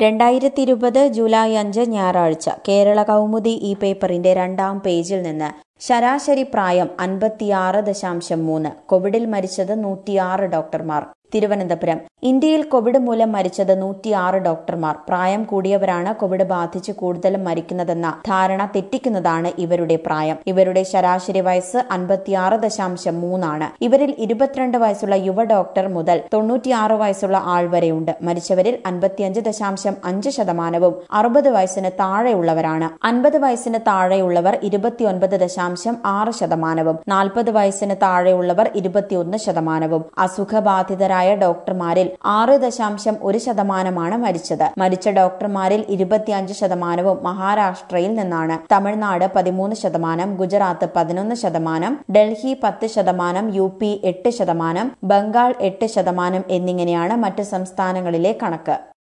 രണ്ടായിരത്തി ഇരുപത് ജൂലൈ അഞ്ച് ഞായറാഴ്ച കേരള കൗമുദി ഈ പേപ്പറിന്റെ രണ്ടാം പേജിൽ നിന്ന് ശരാശരി പ്രായം അൻപത്തിയാറ് ദശാംശം മൂന്ന് കോവിഡിൽ മരിച്ചത് നൂറ്റിയാറ് ഡോക്ടർമാർ തിരുവനന്തപുരം ഇന്ത്യയിൽ കോവിഡ് മൂലം മരിച്ചത് നൂറ്റിയാറ് ഡോക്ടർമാർ പ്രായം കൂടിയവരാണ് കോവിഡ് ബാധിച്ച് കൂടുതലും മരിക്കുന്നതെന്ന ധാരണ തെറ്റിക്കുന്നതാണ് ഇവരുടെ പ്രായം ഇവരുടെ ശരാശരി വയസ്സ് അൻപത്തിയാറ് ദശാംശം മൂന്നാണ് ഇവരിൽ ഇരുപത്തിരണ്ട് വയസ്സുള്ള യുവ ഡോക്ടർ മുതൽ തൊണ്ണൂറ്റിയാറ് വയസ്സുള്ള ആൾ വരെയുണ്ട് മരിച്ചവരിൽ അൻപത്തിയഞ്ച് ദശാംശം അഞ്ച് ശതമാനവും അറുപത് വയസ്സിന് താഴെയുള്ളവരാണ് അൻപത് വയസ്സിന് താഴെയുള്ളവർ ഇരുപത്തിയൊൻപത് ദശാംശം ആറ് ശതമാനവും നാൽപ്പത് വയസ്സിന് താഴെയുള്ളവർ ഇരുപത്തിയൊന്ന് ശതമാനവും അസുഖബാധിതരായ ഡോക്ടർമാരിൽ ആറ് ദശാംശം ഒരു ശതമാനമാണ് മരിച്ചത് മരിച്ച ഡോക്ടർമാരിൽ ഇരുപത്തിയഞ്ച് ശതമാനവും മഹാരാഷ്ട്രയിൽ നിന്നാണ് തമിഴ്നാട് പതിമൂന്ന് ശതമാനം ഗുജറാത്ത് പതിനൊന്ന് ശതമാനം ഡൽഹി പത്ത് ശതമാനം യു പി എട്ട് ശതമാനം ബംഗാൾ എട്ട് ശതമാനം എന്നിങ്ങനെയാണ് മറ്റ് സംസ്ഥാനങ്ങളിലെ കണക്ക്